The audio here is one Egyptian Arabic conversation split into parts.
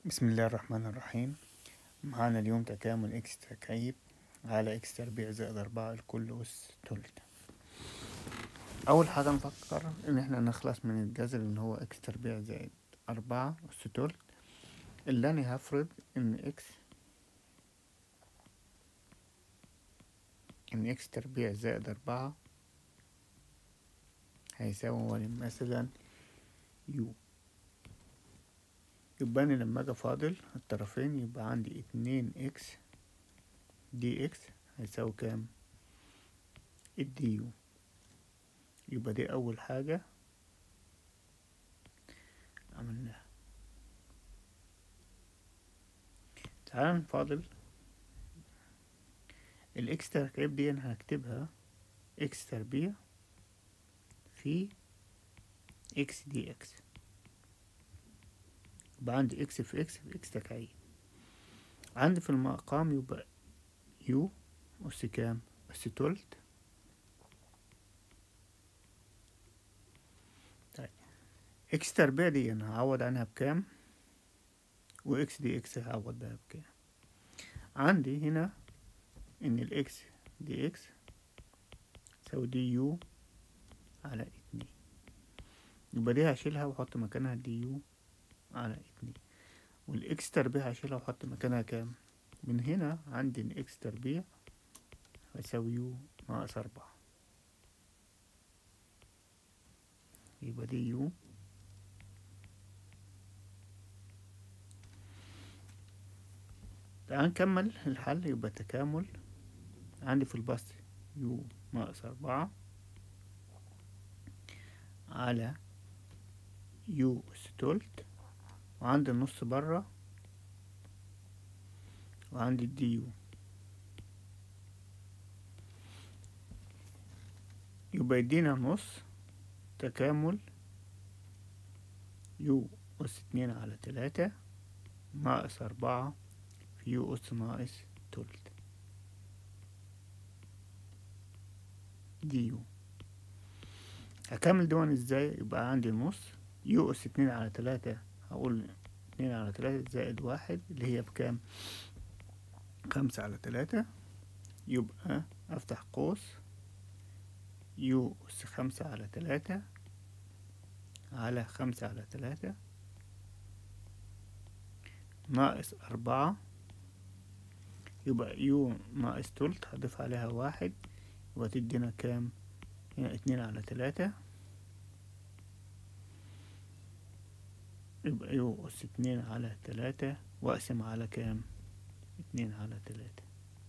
بسم الله الرحمن الرحيم معانا اليوم تكامل اكس تكعيب على اكس تربيع زائد أربعة لكل أس تلت أول حاجة نفكر إن احنا نخلص من الجذر إن هو اكس تربيع زائد أربعة أس تلت اللي أنا هفرض إن اكس إن اكس تربيع زائد أربعة هيساوي مثلا يو يبقى أنا لما أجي فاضل الطرفين يبقى عندي اتنين اكس دي اكس هيساوي كام الدي يو يبقى دي أول حاجة عملناها تعال نفاضل الاكس تركيب دي أنا هكتبها اكس تربيع في اكس دي اكس يبقى عندي اكس في اكس في اكس تكعيب عندي في المقام يبقى يو أس كام أس تلت طيب اكس تربيع دي أنا هعوض عنها بكام واكس دي اكس هعوض بها بكام عندي هنا ان الاكس دي اكس تساوي دي يو على اتنين يبقى دي هشيلها واحط مكانها دي يو على اتنين والاكس تربيع هشيلها واحط مكانها كام من هنا عندي ان اكس تربيع هيساوي يو ناقص أربعة يبقى دي يو تعال نكمل الحل يبقى تكامل عندي في البسط يو ناقص أربعة على يو أس تلت وعندي النص برا وعندي الدي يو يبقى يدينا نص تكامل يو أس اتنين على تلاتة ناقص أربعة في يو أس ناقص تلت دي يو هكمل دون ازاي يبقى عندي النص يو أس اتنين على تلاتة هقول اتنين على تلاتة زائد واحد اللي هي بكام خمسة على تلاتة يبقى أفتح قوس يو أس خمسة على تلاتة على خمسة على تلاتة ناقص أربعة يبقى يو ناقص تلت هضيف عليها واحد يبقى تدينا كام هنا اتنين على تلاتة يبقى يو أس اتنين على تلاتة وأقسم على كام اتنين على تلاتة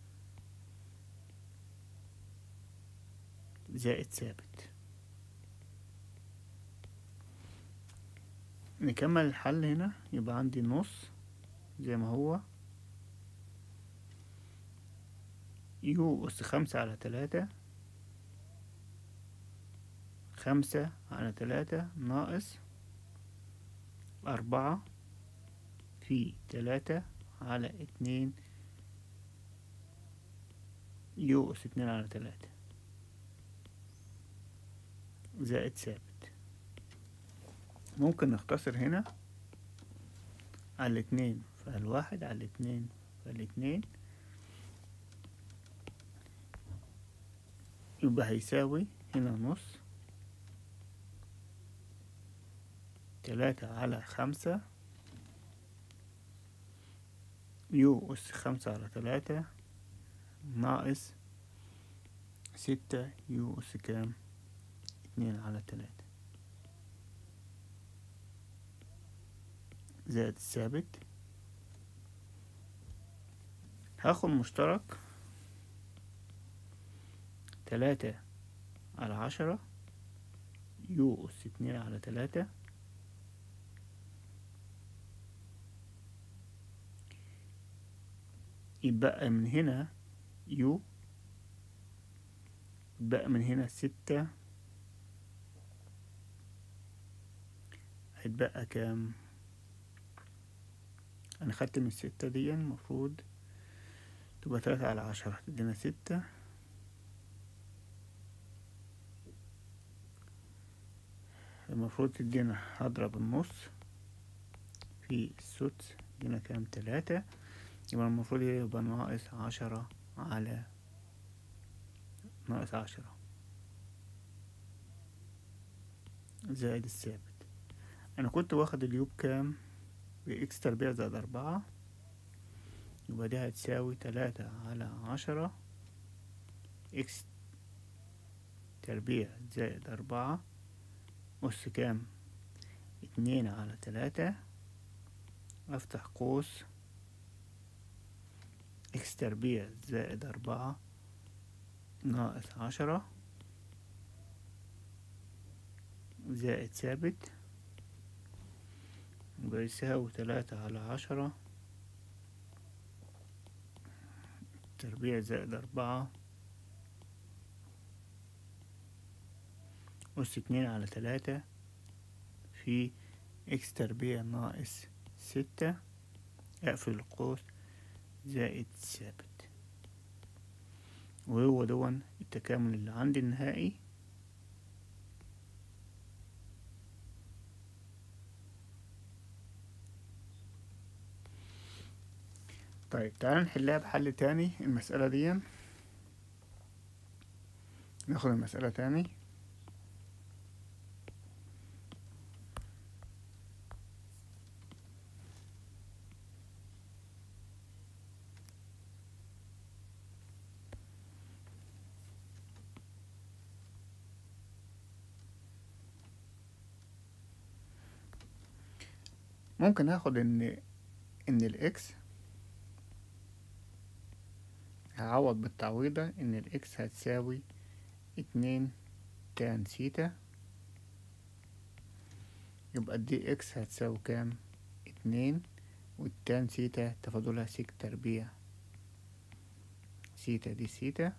زائد ثابت نكمل الحل هنا يبقى عندي نص زي ما هو يو أس خمسة على تلاتة خمسة على تلاتة ناقص أربعة في تلاتة على اتنين يو أس اتنين على تلاتة زائد ثابت ممكن نختصر هنا على الاتنين فالواحد على الاتنين فالاتنين يبقى هيساوي هنا نص تلاتة على خمسة يو أس خمسة على تلاتة ناقص ستة يو أس كام اتنين على تلاتة زائد الثابت هاخد مشترك تلاتة على عشرة يو أس اتنين على تلاتة يبقى من هنا يو يبقى من هنا ستة هيتبقى كام انا خدت من الستة دي المفروض تبقى تلاتة على عشرة تدينا ستة المفروض تدينا هضرب النص في السدس دينا كام تلاتة يبقى المفروض يبقى ناقص عشرة على ناقص عشرة زائد الثابت انا كنت واخد اليوب كام بإكس تربيع زائد أربعة يبقى دي هتساوي تلاتة على عشرة إكس تربيع زائد أربعة أس كام اتنين على تلاتة أفتح قوس إكس تربيع زائد أربعة ناقص عشرة زائد ثابت يبقى يساوي تلاتة على عشرة تربيع زائد أربعة أس اتنين على تلاتة في إكس تربيع ناقص ستة أقفل القوس زائد ثابت وهو دون التكامل اللي عندي النهائي طيب تعالى نحلها بحل تاني المسألة دي ناخد المسألة تاني ممكن اخد ان ان الاكس هعوض بالتعويضة ان الاكس هتساوي اتنين تان سيتا يبقى الدي اكس هتساوي كام اتنين والتان سيتا تفاضلها سيك تربيع سيتا دي سيتا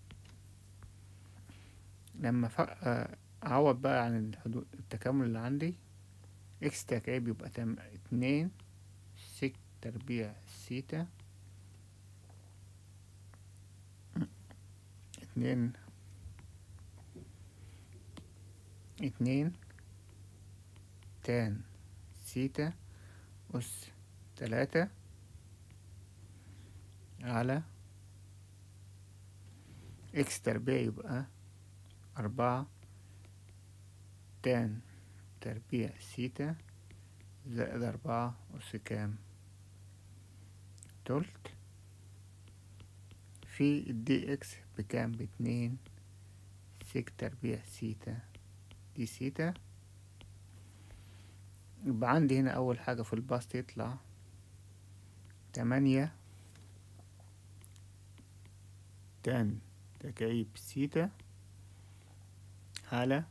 لما اعوض بقى عن الحدود التكامل اللي عندي اكس تكعيب يبقى تم اتنين سيك تربيع سيتا اتنين اتنين تان سيتا أس تلاتة على إكس تربيع يبقى أربعة تان تربيع سيتا زائد أربعة أس كام تلت في الدي اكس بكام باتنين سيك تربيع سيتا دي سيتا يبقى عندي هنا أول حاجة في البسط يطلع تمانية تان تكعيب سيتا على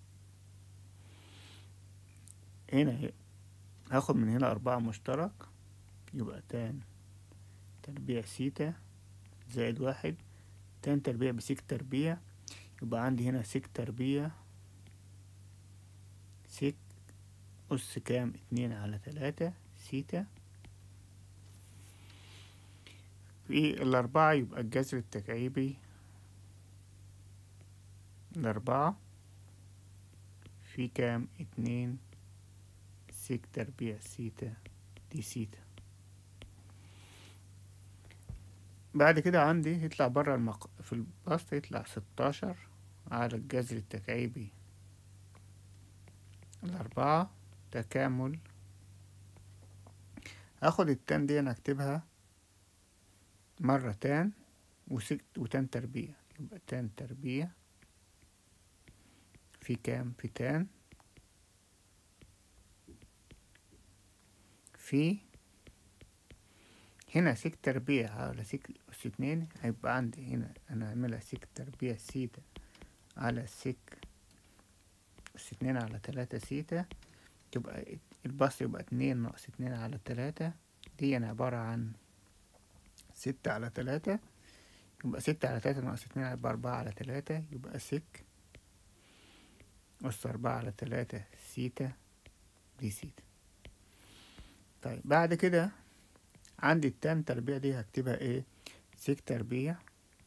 هنا هاخد من هنا أربعة مشترك يبقى تان تربيع سيتا زائد واحد تان تربيع بسيك تربيع يبقى عندي هنا سيك تربيع سيك أس كام اتنين على تلاتة سيتا في الأربعة يبقى الجذر التكعيبي الأربعة في كام اتنين سيك تربيع سيتا دي سيتا بعد كده عندي يطلع برا المق... في البسط يطلع ستاشر على الجذر التكعيبي الأربعة تكامل هاخد التان دي أنا أكتبها مرة تان وست وتان تربيع يبقى تان تربيع في كام في تان في هنا سيك تربيع على سيك أس اتنين هيبقى عندي هنا أنا أعملها سيك تربيع سيتا على سيك أس اتنين على تلاتة سيتا تبقى البسط يبقى اتنين ناقص اتنين على تلاتة دي أنا عبارة عن ستة على تلاتة يبقى ستة على تلاتة ناقص اتنين يبقى أربعة على تلاتة يبقى سيك أس أربعة على تلاتة سيتا دي سيتا طيب بعد كده عندي التان تربيع دي هكتبها ايه سيك تربيع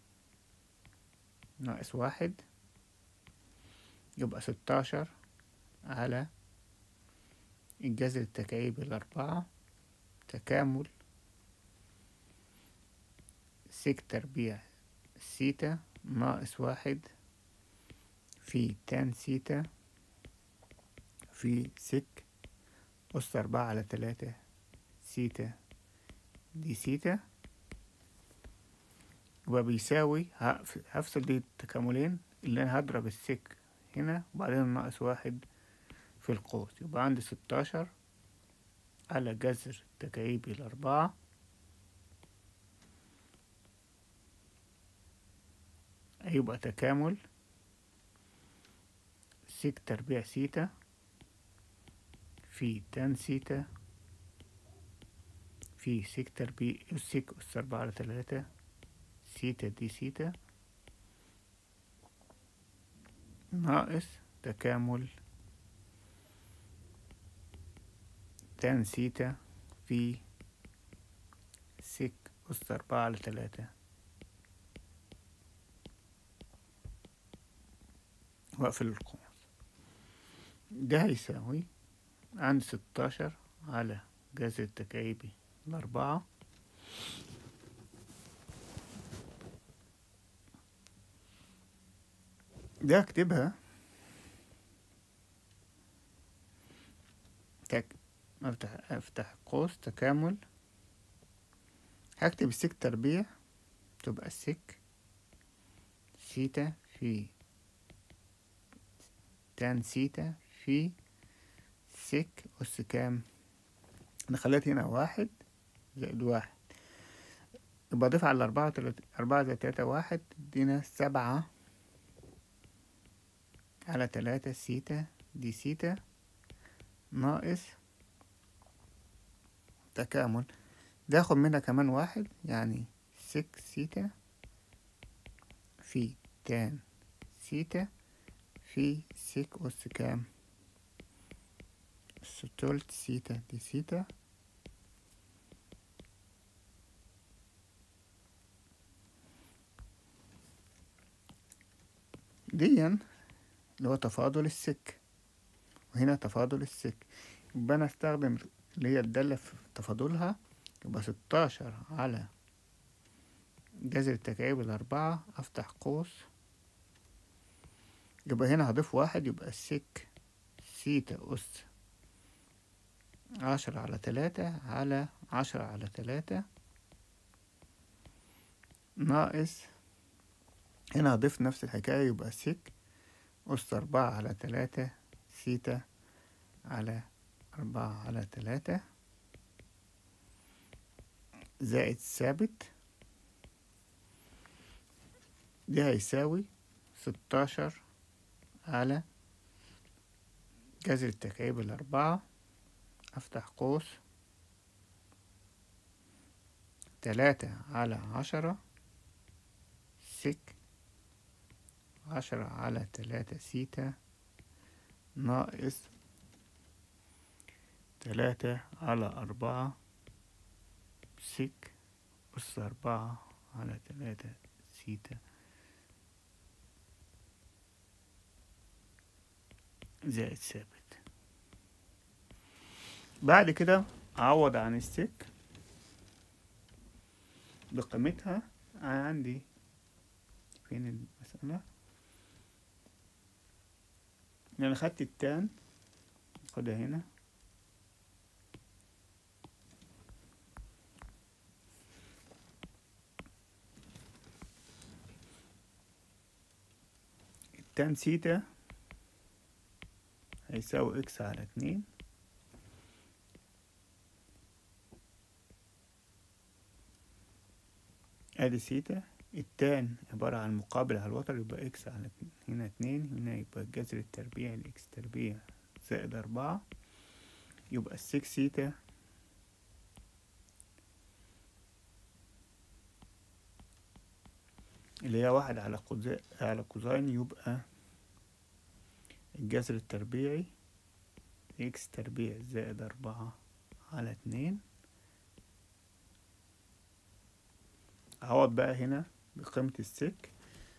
ناقص واحد يبقى ستاشر على الجذر التكعيبي الأربعة تكامل سك تربيع سيتا ناقص واحد في تان سيتا في سك أس أربعة على تلاتة سيتا دي سيتا يبقى بيساوي هقف- هفصل دي التكاملين اللي أنا هضرب السك هنا وبعدين ناقص واحد في القوس يبقى عندي ستاشر على جذر تكعيبي الأربعة هيبقى تكامل سيك تربيع سيتا في تان سيتا في سيك تربيع سيك أس أربعة على تلاتة سيتا دي سيتا ناقص تكامل تان سيتا في سيك أس أربعة على تلاتة وأقفل القوس ده هيساوي عندي ستاشر على جذر التكعيبي الأربعة ده أكتبها تك أفتح أفتح قوس تكامل هكتب السك تربيع تبقى السك سيتا في تان سيتا في سك أس كام أنا خليت هنا واحد زائد واحد يبقى أضيف على أربعة وتلاتة أربعة زائد تلاتة واحد تدينا سبعة على تلاتة سيتا دي سيتا ناقص تكامل ده ياخد منها كمان واحد يعني سك سيتا في تان سيتا في سيك أس كام ستولت سيتا دي سيتا ديا اللي هو تفاضل السك وهنا تفاضل السك يبقى أنا أستخدم اللي هي الدالة في تفاضلها يبقى ستاشر على جذر التكعيب الأربعة أفتح قوس يبقى هنا هضيف واحد يبقى السك سيتا أس عشرة على تلاتة على عشرة على تلاتة ناقص هنا هضيف نفس الحكاية يبقى سك أس أربعة على تلاتة سيتا على أربعة على تلاتة زائد ثابت ده هيساوي ستاشر على جذر التكعيب الأربعة أفتح قوس تلاتة على عشرة سك عشرة على تلاتة سيتا ناقص تلاتة على أربعة سك أس أربعة على تلاتة سيتا زائد ثابت بعد كده أعوض عن السك بقيمتها أنا عندي فين المسألة أنا خدت التان خدها هنا التان سيتا هيساوي اكس على اتنين ادي سيتا التان عبارة عن مقابل على الوتر يبقى اكس على اتنين هنا اتنين هنا يبقى الجذر التربيع الاكس تربيع زائد أربعة يبقى السكس سيتا اللي هي واحد على قوزين على قوسين يبقى الجذر التربيعي اكس تربيع زائد أربعة على اتنين أعوض بقى هنا بقيمة السك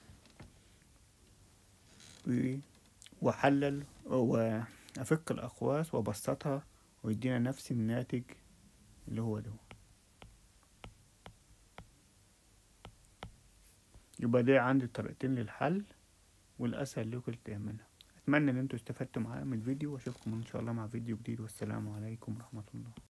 و- وأحلل وأفك الأقواس وأبسطها ويدينا نفس الناتج اللي هو ده يبقى ده عندي طريقتين للحل والاسهل لكم تعملها اتمنى ان انتوا استفدتوا معايا من الفيديو واشوفكم ان شاء الله مع فيديو جديد والسلام عليكم ورحمة الله